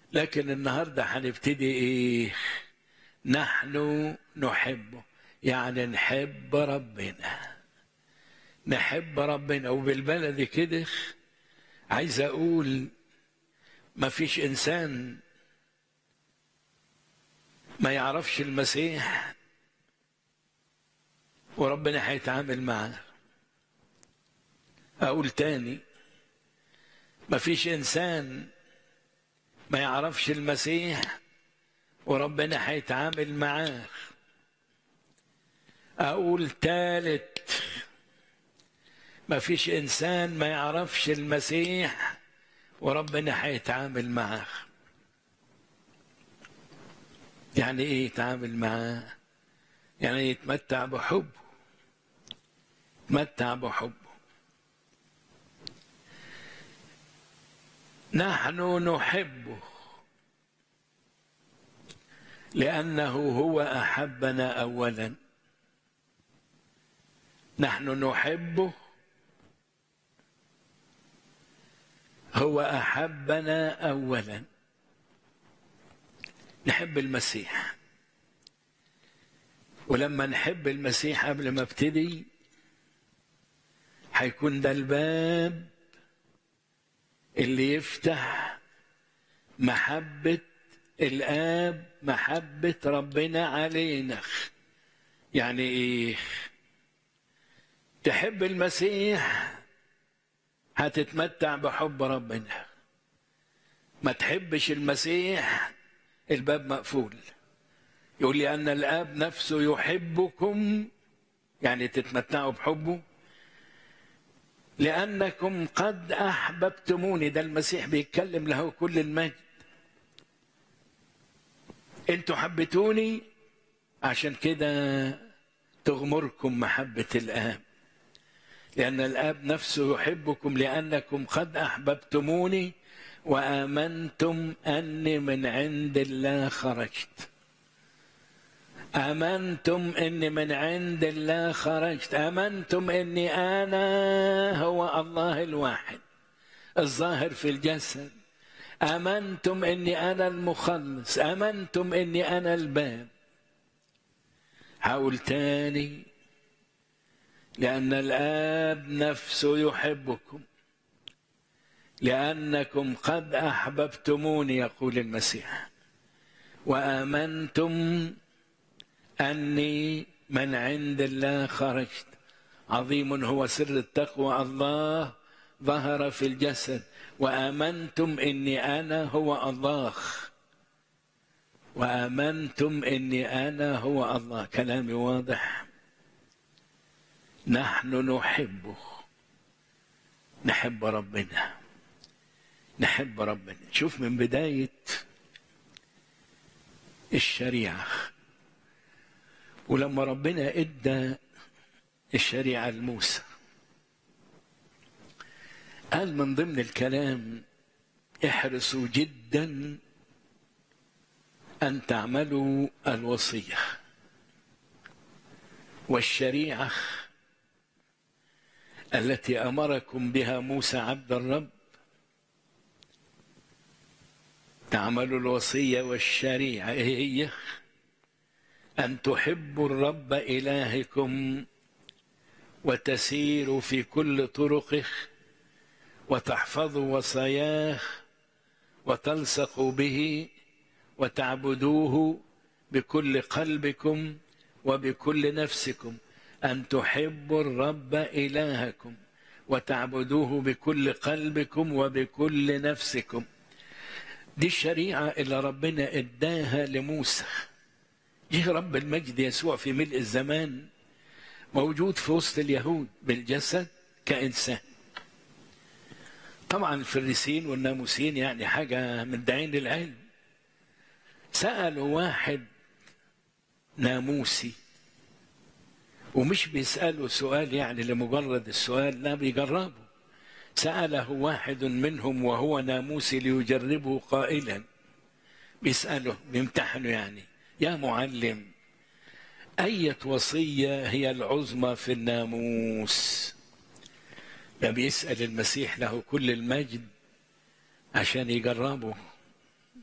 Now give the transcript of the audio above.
لكن النهارده هنبتدي ايه نحن نحبه يعني نحب ربنا نحب ربنا وبالبلدي كده عايز اقول ما فيش انسان ما يعرفش المسيح وربنا هيتعامل معاه اقول تاني ما فيش انسان ما يعرفش المسيح وربنا هيتعامل معاه اقول تالت ما فيش انسان ما يعرفش المسيح وربنا هيتعامل معاه يعني ايه يتعامل معاه يعني يتمتع بحبه يتمتع بحبه نحن نحبه لانه هو احبنا اولا نحن نحبه هو احبنا اولا نحب المسيح ولما نحب المسيح قبل ما ابتدي هيكون ده الباب اللي يفتح محبة الآب محبة ربنا علينا يعني إيه تحب المسيح هتتمتع بحب ربنا ما تحبش المسيح الباب مقفول يقول لي أن الآب نفسه يحبكم يعني تتمتعوا بحبه لأنكم قد أحببتموني ده المسيح بيتكلم له كل المجد انتوا حبيتوني عشان كده تغمركم محبة الآب لأن الآب نفسه يحبكم لأنكم قد أحببتموني وآمنتم أني من عند الله خرجت آمنتم أني من عند الله خرجت آمنتم أني أنا هو الله الواحد الظاهر في الجسد آمنتم أني أنا المخلص آمنتم أني أنا الباب حاول تاني لأن الآب نفسه يحبكم لأنكم قد أحببتموني يقول المسيح وآمنتم أني من عند الله خرجت عظيم هو سر التقوى الله ظهر في الجسد وآمنتم إني أنا هو الله وآمنتم إني أنا هو الله كلامي واضح نحن نحبه نحب ربنا نحب ربنا شوف من بداية الشريعة ولما ربنا ادى الشريعة لموسى قال من ضمن الكلام احرصوا جدا ان تعملوا الوصيه والشريعه التي امركم بها موسى عبد الرب تعملوا الوصيه والشريعه ايه هي ان تحبوا الرب الهكم وتسيروا في كل طرقه وتحفظوا وصاياه وتلصقوا به وتعبدوه بكل قلبكم وبكل نفسكم ان تحبوا الرب الهكم وتعبدوه بكل قلبكم وبكل نفسكم دي الشريعه اللي ربنا اداها لموسى جه رب المجد يسوع في ملء الزمان موجود في وسط اليهود بالجسد كانسان طبعا الفريسين والناموسين يعني حاجة مدعين للعلم سألوا واحد ناموسي ومش بيسألوا سؤال يعني لمجرد السؤال لا بيجربوا سأله واحد منهم وهو ناموسي ليجربه قائلا بيسأله بيمتحنه يعني يا معلم أية وصية هي العظمى في الناموس ده بيسأل المسيح له كل المجد عشان يجربه